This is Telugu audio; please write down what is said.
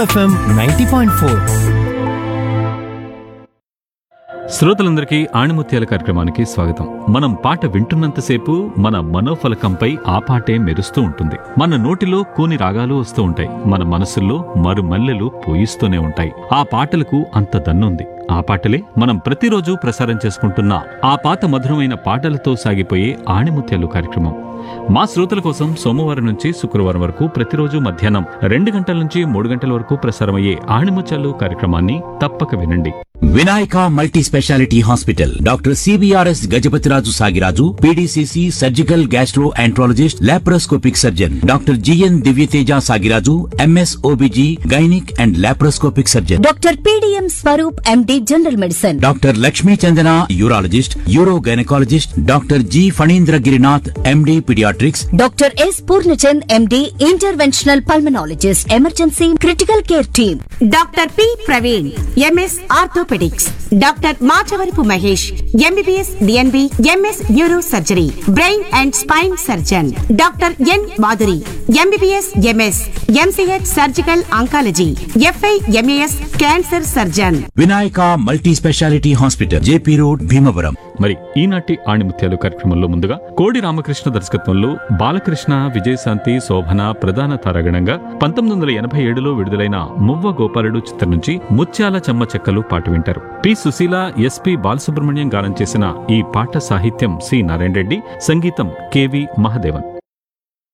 ఎఫ్ఎం నైంటీ పాయింట్ ఫోర్ శ్రోతలందరికీ ఆణిముత్యాల కార్యక్రమానికి స్వాగతం మనం పాట వింటున్నంతసేపు మన మనోఫలకంపై ఆ పాటే మెరుస్తూ ఉంటుంది మన నోటిలో కూని రాగాలు వస్తూ ఉంటాయి మన మనసుల్లో మరుమల్లెలు పోయిస్తూనే ఉంటాయి ఆ పాటలకు అంత దన్నుంది ఆ పాటలే మనం ప్రతిరోజు ప్రసారం చేసుకుంటున్న ఆ పాత మధురమైన పాటలతో సాగిపోయే ఆణిముత్యాలు కార్యక్రమం మా శ్రోతల కోసం సోమవారం నుంచి శుక్రవారం వరకు ప్రతిరోజు మధ్యాహ్నం రెండు గంటల నుంచి మూడు గంటల వరకు ప్రసారమయ్యే ఆణిముత్యాలు కార్యక్రమాన్ని తప్పక వినండి Vinayaka multi speciality hospital doctor CBRS Gajapathiraju Sagiraju PDCC surgical gastroenterologist laparoscopic surgeon doctor GN Divyateja Sagiraju MS OBG gynaec and laparoscopic surgeon doctor PDM Swaroop MD general medicine doctor Lakshmi Chandana urologist uro gynaecologist doctor G Phanindra Girinath MD paediatrics doctor S Purnachand MD interventional pulmonologist emergency critical care team doctor P Praveen MS orthopaedics doctor Machavarapu Mahesh MBBS DNB MS neuro surgery brain and spine surgeon doctor N Madhuri MBBS MS MCh surgical oncology FI MAS cancer surgeon Vinayaka multi speciality hospital JP road Bhimavaram మరి ఈనాటి ఆణిముత్యాలు కార్యక్రమంలో ముందుగా కోడి రామకృష్ణ దర్శకత్వంలో బాలకృష్ణ విజయశాంతి శోభన ప్రధాన తారాగణంగా పంతొమ్మిది వందల ఎనభై ఏడులో విడుదలైన మువ్వ గోపాలుడు చిత్రం నుంచి ముత్యాల చెమ్మ చెక్కలు పాట వింటారు పి సుశీల ఎస్పి బాలసుబ్రహ్మణ్యం గానం చేసిన ఈ పాట సాహిత్యం సి నారాయణ రెడ్డి సంగీతం కెవి మహదేవన్